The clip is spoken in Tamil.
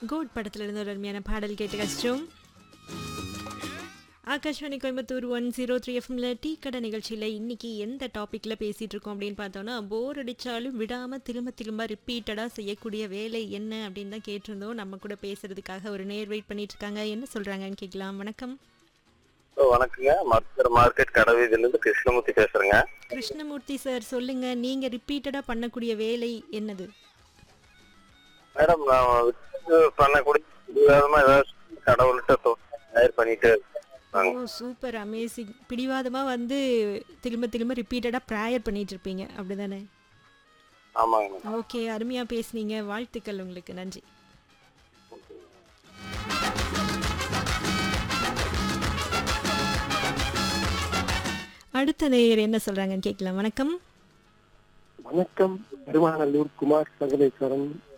கோட் படத்துல இருந்து ஒரு அருமையான பாடல் கேட்டு கஷ்டம் Akashvani Coimbatore one zero three எஃப்எம்ல டீ கடை நிகழ்ச்சியில் இன்னைக்கு எந்த டாப்பிக்கில் பேசிகிட்டு இருக்கோம் அப்படின்னு பார்த்தோன்னா போர் அடித்தாலும் விடாமல் திரும்ப திரும்ப ரிப்பீட்டடாக செய்யக்கூடிய வேலை என்ன அப்படின்னு தான் கேட்டிருந்தோம் நம்ம கூட பேசுறதுக்காக ஒரு நேர் வெயிட் பண்ணிட்டு இருக்காங்க என்ன சொல்கிறாங்கன்னு கேட்கலாம் வணக்கம் ஓ, வணக்கங்க மருத்துவர் மார்க்கெட் கடவீதியில இருந்து கிருஷ்ணமூர்த்தி பேசுறேங்க கிருஷ்ணமூர்த்தி சார் சொல்லுங்க நீங்கள் ரிப்பீட்டடாக பண்ணக்கூடிய வேலை என்னது மேடம் நான் விட்டு பண்ணக்கூடிய விதமா ஏதாவது கடவுள்கிட்ட தயார் பண்ணிட்டு இருக்காங்க. ஓ சூப்பர் அமேசிங் பிடிவாதமாக வந்து திரும்ப திரும்ப ரிப்பீட்டடாக ப்ரேயர் பண்ணிட்டு இருப்பீங்க அப்படிதானே ஆமாங்க மேடம். ஓகே அருமையாக பேசுனீங்க வாழ்த்துக்கள் உங்களுக்கு நன்றி அடுத்த நேயர் என்ன சொல்றாங்கன்னு கேட்கலாம் வணக்கம் வணக்கம் பெருமாநல்லூர் குமார் சங்கரேஸ்வரன்